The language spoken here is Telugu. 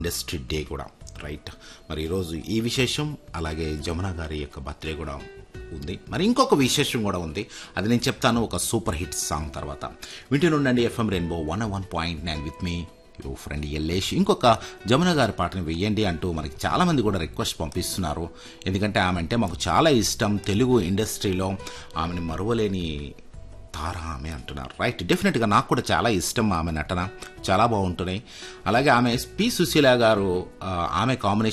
ఇండస్ట్రీ డే కూడా రైట్ మరి ఈరోజు ఈ విశేషం అలాగే జమున గారి యొక్క బర్త్డే కూడా ఉంది మరి ఇంకొక విశేషం కూడా ఉంది అది నేను చెప్తాను ఒక సూపర్ హిట్ సాంగ్ తర్వాత వింటూ ఉండండి FM rainbow one one point nine with me you friend Ellesh ఇంకొక జమున గారి పాటను వెయ్యండి అంటూ మనకి చాలామంది కూడా రిక్వెస్ట్ పంపిస్తున్నారు ఎందుకంటే ఆమె అంటే మాకు చాలా ఇష్టం తెలుగు ఇండస్ట్రీలో ఆమెను మరువలేని తార ఆమె అంటున్నారు రైట్ డెఫినెట్గా నాకు కూడా చాలా ఇష్టం ఆమె నటన చాలా బాగుంటున్నాయి అలాగే ఆమె పి సుశీల గారు ఆ, ఆమె కాంబినేషన్